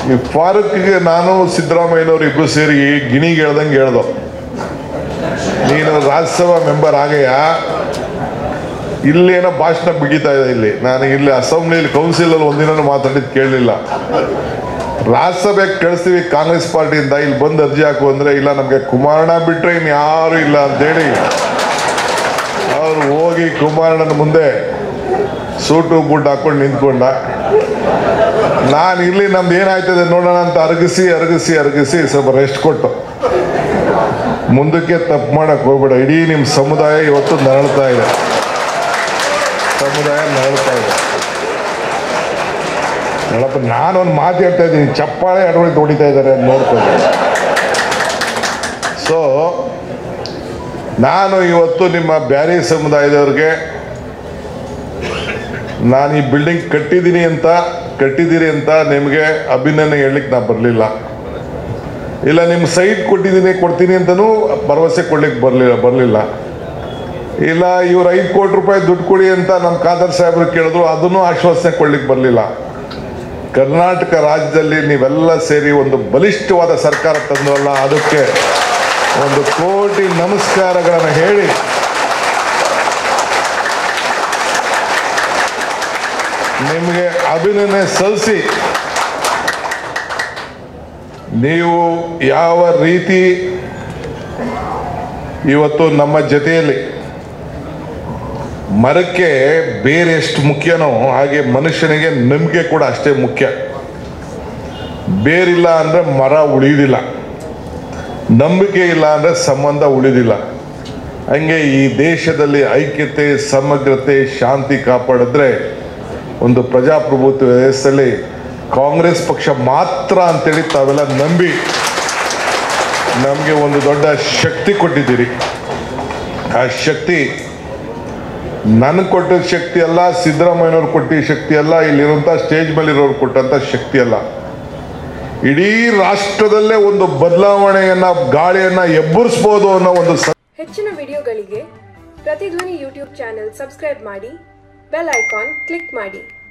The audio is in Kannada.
ಈ ಫಾರೂಕ್ಗೆ ನಾನು ಸಿದ್ದರಾಮಯ್ಯನವ್ರು ಇಬ್ರು ಸೇರಿ ಗಿಣಿಗೆ ಹೇಳ್ದಂಗೆ ಹೇಳ್ದೋ ನೀನು ರಾಜ್ಯಸಭಾ ಮೆಂಬರ್ ಆಗಯ್ಯ ಇಲ್ಲೇನೋ ಭಾಷಣ ಬಿಗಿತಾ ಇದೆ ಇಲ್ಲಿ ನಾನು ಇಲ್ಲಿ ಅಸೆಂಬ್ಲಿಯಲ್ಲಿ ಕೌನ್ಸಿಲಲ್ಲಿ ಒಂದಿನ ಮಾತಾಡಿದ್ ಕೇಳಲಿಲ್ಲ ರಾಜ್ಯಸಭೆಗೆ ಕಳಿಸ್ತೀವಿ ಕಾಂಗ್ರೆಸ್ ಪಾರ್ಟಿಯಿಂದ ಇಲ್ಲಿ ಬಂದು ಅರ್ಜಿ ಹಾಕು ಅಂದ್ರೆ ಇಲ್ಲ ನಮಗೆ ಕುಮಾರಣ್ಣ ಬಿಟ್ರೆ ಇನ್ ಯಾರು ಇಲ್ಲ ಅಂತೇಳಿ ಅವ್ರು ಹೋಗಿ ಕುಮಾರಣ್ಣನ ಮುಂದೆ ಸೂಟು ಬುಡ್ ಹಾಕೊಂಡು ನಿಂತ್ಕೊಂಡ ನಾನು ಇಲ್ಲಿ ನಮ್ದು ಏನಾಯ್ತದೆ ನೋಡೋಣ ಅಂತ ಅರಗಿಸಿ ಅರಗಿಸಿ ಅರಗಿಸಿ ಸ್ವಲ್ಪ ರೆಸ್ಟ್ ಕೊಟ್ಟು ಮುಂದಕ್ಕೆ ತಪ್ಪು ಮಾಡಕ್ ಹೋಗ್ಬೇಡ ಇಡೀ ನಿಮ್ಮ ಸಮುದಾಯ ಇವತ್ತು ನರಳ್ತಾ ಇದೆ ಸಮುದಾಯ ನರಳ್ತಾ ಇದೆ ನೋಡಪ್ಪ ನಾನೊಂದು ಮಾತು ಹೇಳ್ತಾ ಇದ್ದೀನಿ ಚಪ್ಪಾಳೆ ಅಡವಳಿಕೆ ಹೊಡಿತಾ ಇದ್ದಾರೆ ಅಂತ ನೋಡ್ಕೊಂಡು ಸೊ ನಾನು ಇವತ್ತು ನಿಮ್ಮ ಬ್ಯಾರಿ ಸಮುದಾಯದವ್ರಿಗೆ ನಾನು ಈ ಬಿಲ್ಡಿಂಗ್ ಕಟ್ಟಿದ್ದೀನಿ ಅಂತ ಕಟ್ಟಿದ್ದೀರಿ ಅಂತ ನಿಮಗೆ ಅಭಿನಂದನೆ ಹೇಳಲಿಕ್ಕೆ ನಾ ಬರಲಿಲ್ಲ ಇಲ್ಲ ನಿಮ್ಮ ಸೈಟ್ ಕೊಟ್ಟಿದ್ದೀನಿ ಕೊಡ್ತೀನಿ ಅಂತಲೂ ಭರವಸೆ ಕೊಡ್ಲಿಕ್ಕೆ ಬರಲಿಲ್ಲ ಬರಲಿಲ್ಲ ಇಲ್ಲ ಇವ್ರು ಐದು ಕೋಟಿ ರೂಪಾಯಿ ದುಡ್ಡು ಕೊಡಿ ಅಂತ ನಮ್ಮ ಖಾದರ್ ಸಾಹೇಬ್ರು ಕೇಳಿದ್ರು ಅದನ್ನು ಆಶ್ವಾಸನೆ ಕೊಡ್ಲಿಕ್ಕೆ ಬರಲಿಲ್ಲ ಕರ್ನಾಟಕ ರಾಜ್ಯದಲ್ಲಿ ನೀವೆಲ್ಲ ಸೇರಿ ಒಂದು ಬಲಿಷ್ಠವಾದ ಸರ್ಕಾರ ತಂದ್ರಲ್ಲ ಅದಕ್ಕೆ ಒಂದು ಕೋಟಿ ನಮಸ್ಕಾರಗಳನ್ನು ಹೇಳಿ ನಿಮಗೆ ಅಭಿನಂದನೆ ಸಲ್ಲಿಸಿ ನೀವು ಯಾವ ರೀತಿ ಇವತ್ತು ನಮ್ಮ ಜೊತೆಯಲ್ಲಿ ಮರಕ್ಕೆ ಬೇರೆ ಎಷ್ಟು ಮುಖ್ಯನೋ ಹಾಗೆ ಮನುಷ್ಯನಿಗೆ ನಂಬಿಕೆ ಕೂಡ ಅಷ್ಟೇ ಮುಖ್ಯ ಬೇರಿಲ್ಲ ಅಂದ್ರೆ ಮರ ಉಳಿಯುವುದಿಲ್ಲ ನಂಬಿಕೆ ಇಲ್ಲ ಅಂದ್ರೆ ಸಂಬಂಧ ಉಳಿದಿಲ್ಲ ಹಂಗೆ ಈ ದೇಶದಲ್ಲಿ ಐಕ್ಯತೆ ಸಮಗ್ರತೆ ಶಾಂತಿ ಕಾಪಾಡಿದ್ರೆ ಒಂದು ಪ್ರಜಾಪ್ರಭುತ್ವ ವ್ಯವಸ್ಥೆಯಲ್ಲಿ ಕಾಂಗ್ರೆಸ್ ಪಕ್ಷ ಮಾತ್ರ ಅಂತೇಳಿ ತಾವೆಲ್ಲ ನಂಬಿ ನಮಗೆ ಒಂದು ದೊಡ್ಡ ಶಕ್ತಿ ಕೊಟ್ಟಿದ್ದೀರಿ ಆ ಶಕ್ತಿ ನನಗೆ ಕೊಟ್ಟಿದ್ದ ಶಕ್ತಿ ಅಲ್ಲ ಸಿದ್ದರಾಮಯ್ಯನವ್ರು ಕೊಟ್ಟಿದ್ದ ಶಕ್ತಿ ಅಲ್ಲ ಇಲ್ಲಿರುವಂಥ ಸ್ಟೇಜ್ ಮೇಲೆ ಇರೋರು ಕೊಟ್ಟಂಥ ಶಕ್ತಿ ಅಲ್ಲ ಇಡೀ ರಾಷ್ಟ್ರದಲ್ಲೇ ಒಂದು ಬದಲಾವಣೆಯನ್ನ ಗಾಳಿಯನ್ನ ಎಬ್ಬರಿಸ್ಬೋದು ಅನ್ನೋ ಒಂದು ಸ- ಹೆಚ್ಚಿನ ವಿಡಿಯೋಗಳಿಗೆ ಪ್ರತಿಧ್ವನಿ ಯೂಟ್ಯೂಬ್ ಚಾನೆಲ್ ಸಬ್ಸ್ಕ್ರೈಬ್ ಮಾಡಿ ಬೆಲ್ ಐಕಾನ್ ಕ್ಲಿಕ್ ಮಾಡಿ